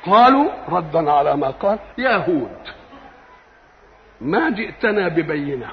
قالوا ردا على ما قال يا هود ما جئتنا ببينه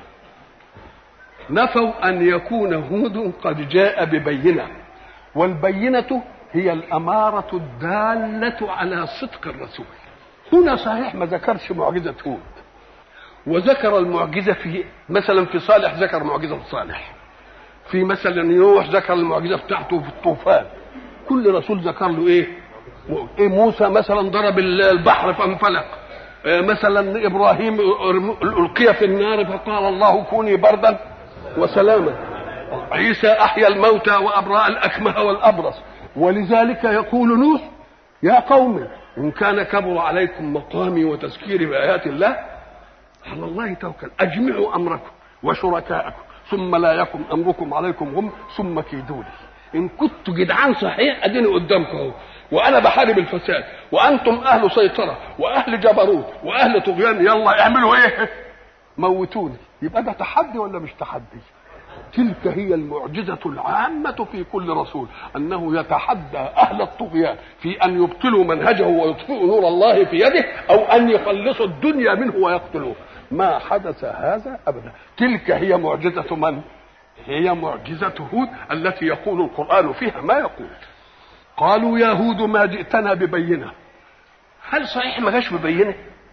نفوا ان يكون هود قد جاء ببينه والبينه هي الاماره الداله على صدق الرسول هنا صحيح ما ذكرش معجزه هود وذكر المعجزه في مثلا في صالح ذكر معجزه صالح في مثلا نوح ذكر المعجزه بتاعته في الطوفان كل رسول ذكر له ايه إيه موسى مثلا ضرب البحر فانفلق إيه مثلا ابراهيم القي في النار فقال الله كوني بردا وسلاما عيسى احيا الموتى وابرا الاكمه والابرص ولذلك يقول نوح يا قوم ان كان كبر عليكم مقامي وتذكيري بايات الله على الله توكل اجمعوا امركم وشركاءكم ثم لا يكن امركم عليكم غم ثم كيدوني ان كنت جدعان صحيح اديني قدامكم اهو وانا بحارب الفساد وانتم اهل سيطره واهل جبروت واهل طغيان يلا اعملوا ايه موتوني يبقى ده تحدي ولا مش تحدي تلك هي المعجزة العامة في كل رسول أنه يتحدى أهل الطغيان في أن يبطلوا منهجه ويطفئوا نور الله في يده أو أن يخلصوا الدنيا منه ويقتلوه ما حدث هذا أبدا تلك هي معجزة من؟ هي معجزة هود التي يقول القرآن فيها ما يقول قالوا يا هود ما جئتنا ببينة هل صحيح ما جاش ببينة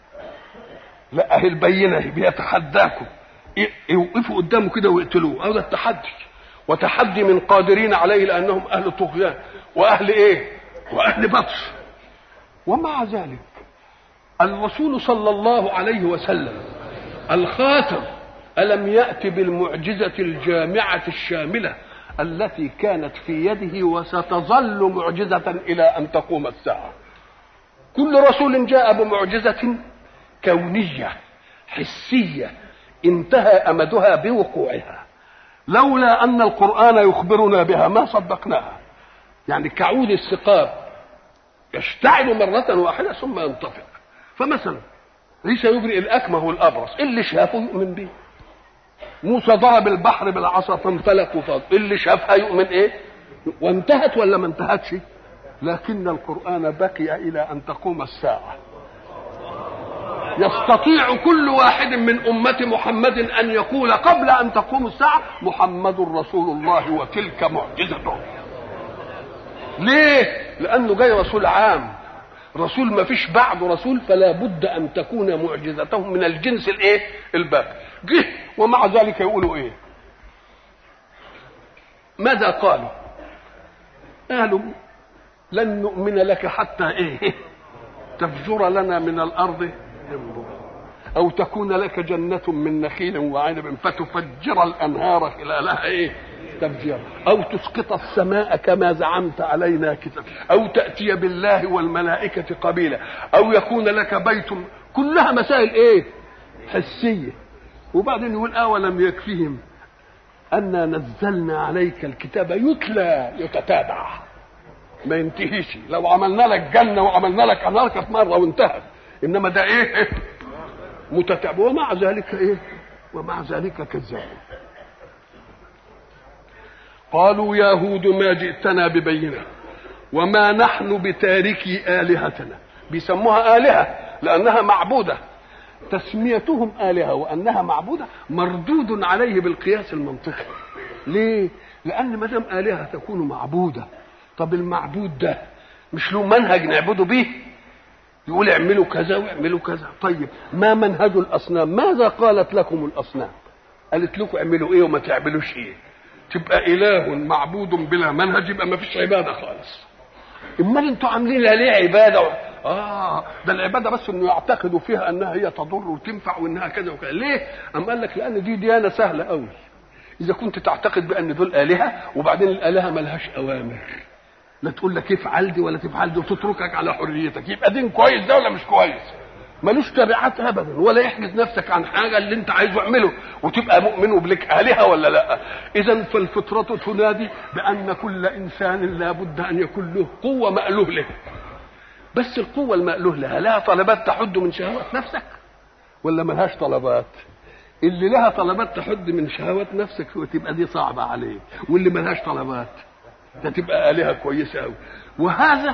لا اهي البينة بيتحداكم يوقفوا قدامه كده ويقتلوه هذا التحدي وتحدي من قادرين عليه لانهم اهل طغيان واهل ايه واهل بطش ومع ذلك الرسول صلى الله عليه وسلم الخاتم الم يات بالمعجزه الجامعه الشامله التي كانت في يده وستظل معجزه الى ان تقوم الساعه كل رسول جاء بمعجزه كونيه حسيه انتهى امدها بوقوعها لولا ان القران يخبرنا بها ما صدقناها يعني كعود السقاب يشتعل مره واحده ثم ينطفئ فمثلا عيسى يبرئ الاكمه والابرص اللي شافه يؤمن به موسى ضرب البحر بالعصا فانفلق وفاض اللي شافها يؤمن ايه وانتهت ولا ما انتهتش لكن القران بقي الى ان تقوم الساعه يستطيع كل واحد من أمة محمد أن يقول قبل أن تقوم الساعة محمد رسول الله وتلك معجزته ليه؟ لأنه جاي رسول عام رسول ما فيش بعده رسول فلا بد أن تكون معجزته من الجنس الإيه؟ الباقي جه ومع ذلك يقولوا إيه؟ ماذا قالوا؟ قالوا لن نؤمن لك حتى إيه؟ تفجر لنا من الأرض أو تكون لك جنة من نخيل وعنب فتفجر الأنهار خلالها إيه؟ تفجيرا أو تسقط السماء كما زعمت علينا كتاب أو تأتي بالله والملائكة قبيلا أو يكون لك بيت كلها مسائل إيه؟ حسية وبعدين يقول أولم يكفيهم أنا نزلنا عليك الكتاب يتلى يتتابع ما ينتهيش لو عملنا لك جنة وعملنا لك أنهار كانت مرة وانتهت انما ده ايه متتابع ومع ذلك ايه ومع ذلك كذاب قالوا يا هود ما جئتنا ببينه وما نحن بتاركي الهتنا بيسموها الهه لانها معبوده تسميتهم الهه وانها معبوده مردود عليه بالقياس المنطقي ليه لان ما دام الهه تكون معبوده طب المعبود ده مش له منهج نعبده به يقول اعملوا كذا واعملوا كذا طيب ما منهج الاصنام ماذا قالت لكم الاصنام قالت لكم اعملوا ايه وما تعملوش ايه تبقى اله معبود بلا منهج يبقى ما فيش عباده خالص امال انتوا عاملين لها ليه عباده اه ده العباده بس انه يعتقدوا فيها انها هي تضر وتنفع وانها كذا وكذا ليه ام قال لك لان دي ديانه سهله قوي اذا كنت تعتقد بان دول الهه وبعدين الالهه ملهاش اوامر لا تقول لك افعل دي ولا تفعل دي وتتركك على حريتك يبقى دين كويس ده ولا مش كويس ملوش تبعات ابدا ولا يحجز نفسك عن حاجه اللي انت عايزه اعمله وتبقى مؤمن وبلك الهه ولا لا اذا فالفطره تنادي بان كل انسان لابد ان يكون له قوه مألوه له بس القوه المألوه لها لها طلبات تحد من شهوات نفسك ولا ملهاش طلبات اللي لها طلبات تحد من شهوات نفسك وتبقى دي صعبه عليك واللي ملهاش طلبات ده تبقى آلهة كويسة أوي وهذا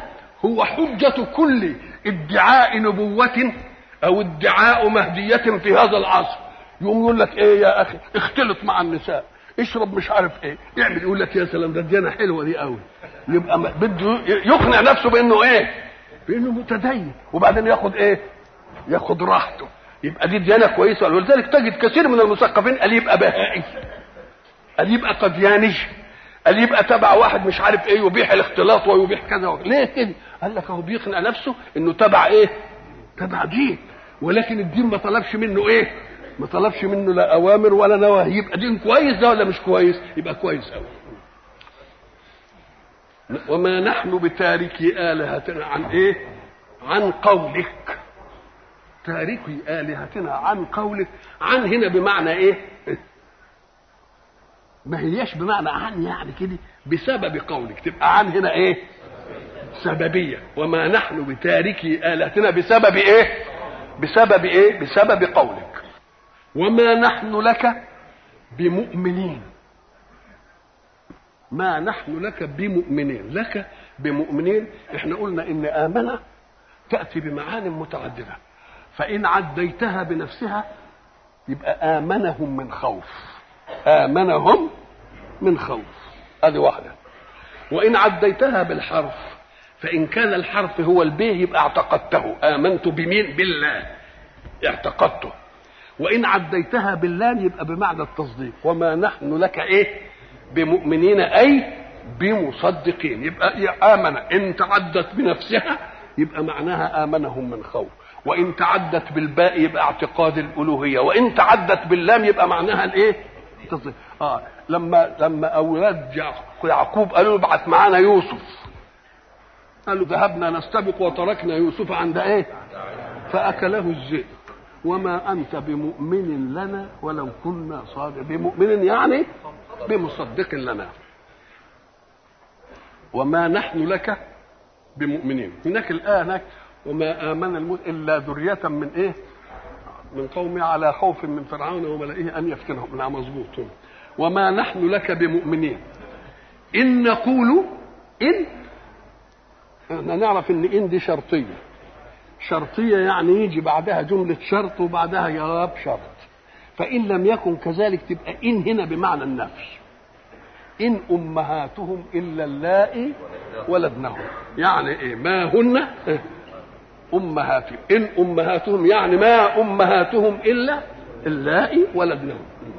هو حجة كل ادعاء نبوة أو ادعاء مهدية في هذا العصر يقوم يقول لك إيه يا أخي اختلط مع النساء اشرب مش عارف ايه يعمل يقول لك يا سلام ده ديانه حلوه دي قوي يبقى بده يقنع نفسه بانه ايه بانه متدين وبعدين ياخد ايه ياخد راحته يبقى دي ديانه كويسه ولذلك تجد كثير من المثقفين قال يبقى بهائي قال يبقى قدياني قال يبقى تبع واحد مش عارف ايه يبيح الاختلاط ويبيح كذا ليه كده قال لك هو بيقنع نفسه انه تبع ايه تبع دين ولكن الدين ما طلبش منه ايه ما طلبش منه لا اوامر ولا نواهي يبقى دين كويس ده ولا مش كويس يبقى كويس قوي وما نحن بتاركي الهتنا عن ايه عن قولك تاركي الهتنا عن قولك عن هنا بمعنى ايه ما هياش بمعنى عن يعني كده بسبب قولك تبقى عن هنا ايه سببيه وما نحن بتاركي الهتنا بسبب ايه بسبب ايه بسبب قولك وما نحن لك بمؤمنين ما نحن لك بمؤمنين لك بمؤمنين احنا قلنا ان امنه تاتي بمعان متعدده فان عديتها بنفسها يبقى امنهم من خوف امنهم من خوف هذه واحده وان عديتها بالحرف فان كان الحرف هو البيه يبقى اعتقدته امنت بمين بالله اعتقدته وان عديتها باللام يبقى بمعنى التصديق وما نحن لك ايه بمؤمنين اي بمصدقين يبقى امن ان تعدت بنفسها يبقى معناها امنهم من خوف وان تعدت بالباء يبقى اعتقاد الالوهيه وان تعدت باللام يبقى معناها الايه التصديق اه لما لما اولاد يعقوب قالوا له ابعت معانا يوسف قالوا ذهبنا نستبق وتركنا يوسف عند ايه فاكله الذئب وما أنت بمؤمن لنا ولو كنا صادق بمؤمن يعني بمصدق لنا وما نحن لك بمؤمنين هناك الآن هناك وما آمن المؤمن إلا ذرية من إيه من قوم على خوف من فرعون وملئه أن يفتنهم لا مظبوط وما نحن لك بمؤمنين إن نقول إن احنا نعرف إن إن دي شرطية شرطية يعني يجي بعدها جملة شرط وبعدها جواب شرط فإن لم يكن كذلك تبقى إن هنا بمعنى النفي إن أمهاتهم إلا اللائي ولدنهم يعني إيه ما هن أمهاتهم إن أمهاتهم يعني ما أمهاتهم إلا اللائي ولدنهم